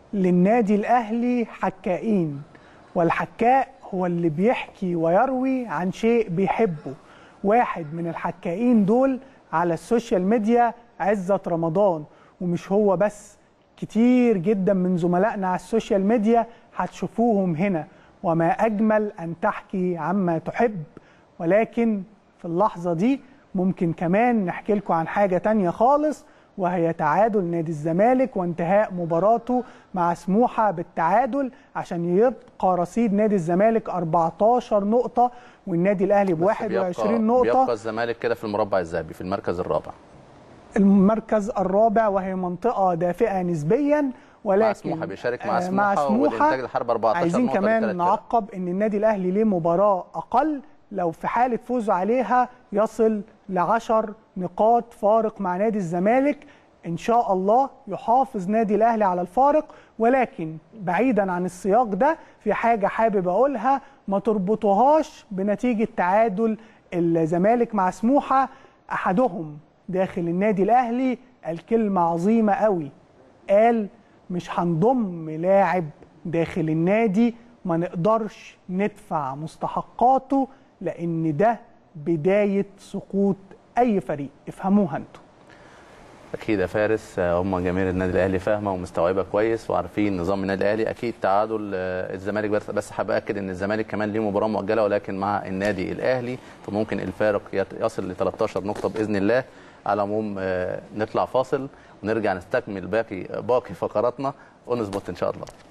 للنادي الاهلي حكائين والحكاء هو اللي بيحكي ويروي عن شيء بيحبه واحد من الحكائين دول على السوشيال ميديا عزت رمضان ومش هو بس كتير جدا من زملائنا على السوشيال ميديا هتشوفوهم هنا وما أجمل أن تحكي عما تحب ولكن في اللحظة دي ممكن كمان نحكي لكم عن حاجة تانية خالص وهي تعادل نادي الزمالك وانتهاء مباراته مع سموحة بالتعادل عشان يبقى رصيد نادي الزمالك 14 نقطة والنادي الأهلي ب 21 نقطة بيبقى الزمالك كده في المربع الذهبي في المركز الرابع المركز الرابع وهي منطقة دافئة نسبيا ولكن مع سموحه بيشارك مع آه، سموحه, مع سموحة والانتاج الحرب 14 عايزين نقطة كمان بثلاث فرق. نعقب ان النادي الاهلي ليه مباراه اقل لو في حاله فوزه عليها يصل ل 10 نقاط فارق مع نادي الزمالك ان شاء الله يحافظ نادي الاهلي على الفارق ولكن بعيدا عن السياق ده في حاجه حابب اقولها ما تربطوهاش بنتيجه تعادل الزمالك مع سموحه احدهم داخل النادي الاهلي الكلمه عظيمه قوي قال مش هنضم لاعب داخل النادي ما نقدرش ندفع مستحقاته لان ده بدايه سقوط اي فريق افهموها انتوا اكيد يا فارس آه، هم جماهير النادي الاهلي فاهمه ومستوعبه كويس وعارفين نظام النادي الاهلي اكيد تعادل آه، الزمالك بس بس حابب اكد ان الزمالك كمان ليه مباراه مؤجله ولكن مع النادي الاهلي فممكن الفارق يت- يصل ل 13 نقطه باذن الله على العموم آه، نطلع فاصل ونرجع نستكمل باقي باقي فقراتنا ونظبط ان شاء الله